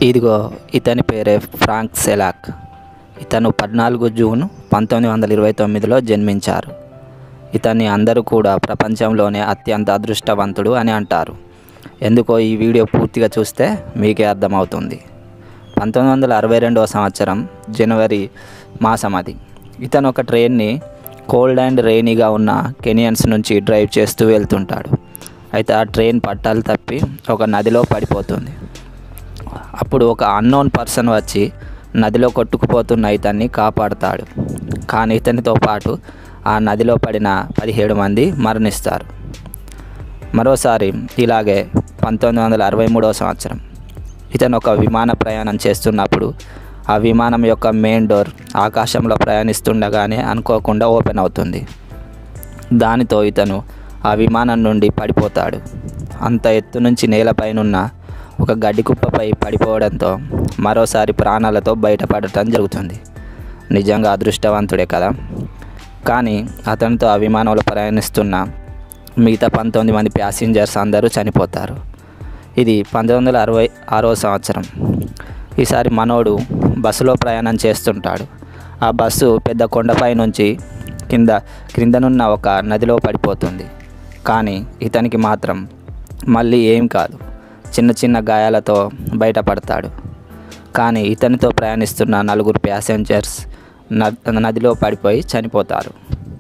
ఇదిగో ఇతని పేరే ఫ్రాంక్ సెలాక్ ఇతను పద్నాలుగు జూన్ పంతొమ్మిది వందల ఇరవై తొమ్మిదిలో జన్మించారు ఇతన్ని అందరూ కూడా ప్రపంచంలోనే అత్యంత అదృష్టవంతుడు అని అంటారు ఎందుకో ఈ వీడియో పూర్తిగా చూస్తే మీకే అర్థమవుతుంది పంతొమ్మిది వందల అరవై రెండవ సంవత్సరం జనవరి మాసం అది ఇతను ఒక ట్రైన్ని కోల్డ్ అండ్ రెయినీగా ఉన్న కెనియన్స్ నుంచి డ్రైవ్ చేస్తూ వెళ్తుంటాడు అయితే ఆ ట్రైన్ పట్టాలు తప్పి ఒక నదిలో పడిపోతుంది అప్పుడు ఒక అన్నోన్ పర్సన్ వచ్చి నదిలో కొట్టుకుపోతున్న ఇతన్ని కాపాడుతాడు కానీ ఇతనితో పాటు ఆ నదిలో పడిన పదిహేడు మంది మరణిస్తారు మరోసారి ఇలాగే పంతొమ్మిది వందల అరవై మూడవ సంవత్సరం ఇతను ఒక విమాన ప్రయాణం చేస్తున్నప్పుడు ఆ విమానం యొక్క మెయిన్ డోర్ ఆకాశంలో ప్రయాణిస్తుండగానే అనుకోకుండా ఓపెన్ అవుతుంది దానితో ఇతను ఆ విమానం నుండి పడిపోతాడు అంత ఎత్తు నుంచి నేలపైనున్న ఒక గడ్డి కుప్పపై పడిపోవడంతో మరోసారి ప్రాణాలతో బయటపడటం జరుగుతుంది నిజంగా అదృష్టవంతుడే కదా కానీ అతనితో ఆ విమానంలో ప్రయాణిస్తున్న మిగతా పంతొమ్మిది మంది ప్యాసింజర్స్ అందరూ చనిపోతారు ఇది పంతొమ్మిది వందల అరవై ఆరో సంవత్సరం ఈసారి మనోడు బస్సులో ప్రయాణం చేస్తుంటాడు ఆ బస్సు పెద్ద కొండపై నుంచి కింద క్రిందనున్న ఒక నదిలో పడిపోతుంది కానీ ఇతనికి మాత్రం మళ్ళీ ఏం కాదు చిన్న చిన్న గాయాలతో బయటపడతాడు కానీ ఇతనితో ప్రయాణిస్తున్న నలుగురు ప్యాసింజర్స్ నదిలో పడిపోయి చనిపోతారు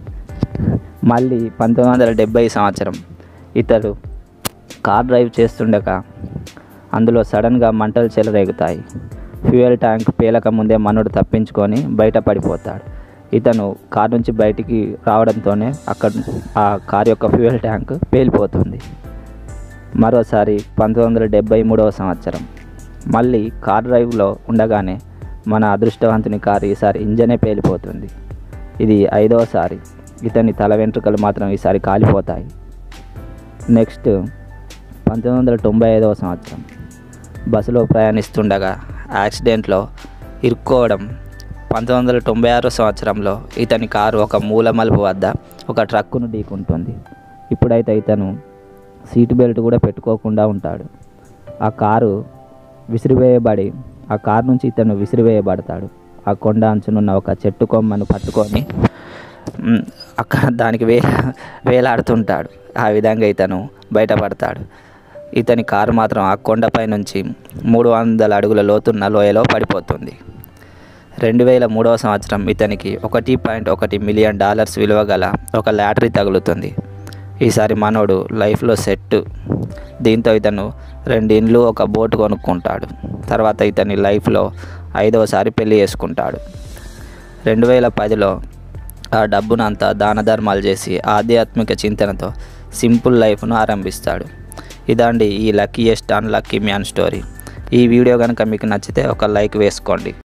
మళ్ళీ పంతొమ్మిది వందల డెబ్భై సంవత్సరం ఇతడు కార్ డ్రైవ్ చేస్తుండగా అందులో సడన్గా మంటలు చెలరేగుతాయి ఫ్యూయల్ ట్యాంక్ పేలక ముందే మనుడు తప్పించుకొని బయట పడిపోతాడు ఇతను కార్ నుంచి బయటికి రావడంతోనే అక్కడ ఆ కార్ యొక్క ఫ్యూయల్ ట్యాంక్ పేలిపోతుంది మరోసారి పంతొమ్మిది వందల డెబ్భై మూడవ సంవత్సరం మళ్ళీ కార్ డ్రైవ్లో ఉండగానే మన అదృష్టవంతుని కారు ఈసారి ఇంజనే పేలిపోతుంది ఇది ఐదవసారి ఇతని తల వెంట్రుకలు మాత్రం ఈసారి కాలిపోతాయి నెక్స్ట్ పంతొమ్మిది వందల తొంభై ఐదవ సంవత్సరం బస్సులో ప్రయాణిస్తుండగా యాక్సిడెంట్లో ఇరుక్కోవడం పంతొమ్మిది వందల తొంభై ఆరో సంవత్సరంలో ఇతని కారు ఒక మూల మలుపు వద్ద ఒక ట్రక్కును ఢీకుంటుంది ఇప్పుడైతే ఇతను సీటు బెల్ట్ కూడా పెట్టుకోకుండా ఉంటాడు ఆ కారు విసిరివేయబడి ఆ కారు నుంచి ఇతను విసిరివేయబడతాడు ఆ కొండ అంచునున్న ఒక చెట్టు కొమ్మను పట్టుకొని మ్, అక్కడ దానికి వే వేలాడుతుంటాడు ఆ విధంగా ఇతను బయటపడతాడు ఇతని కారు మాత్రం ఆ కొండపై నుంచి మూడు వందల అడుగుల లోతున్న లోయలో పడిపోతుంది రెండు వేల మూడవ సంవత్సరం ఇతనికి ఒకటి పాయింట్ ఒకటి మిలియన్ డాలర్స్ విలువ గల ఒక లాటరీ తగులుతుంది ఈసారి మనోడు లైఫ్లో సెట్ దీంతో ఇతను రెండు ఇండ్లు ఒక బోటు కొనుక్కుంటాడు తర్వాత ఇతని లైఫ్లో ఐదవసారి పెళ్లి చేసుకుంటాడు రెండు వేల పదిలో ఆ డబ్బును అంతా దాన ధర్మాలు చేసి ఆధ్యాత్మిక చింతనతో సింపుల్ లైఫ్ను ఆరంభిస్తాడు ఇదండి ఈ luckiest unlucky man story ఈ వీడియో కనుక మీకు నచ్చితే ఒక లైక్ వేసుకోండి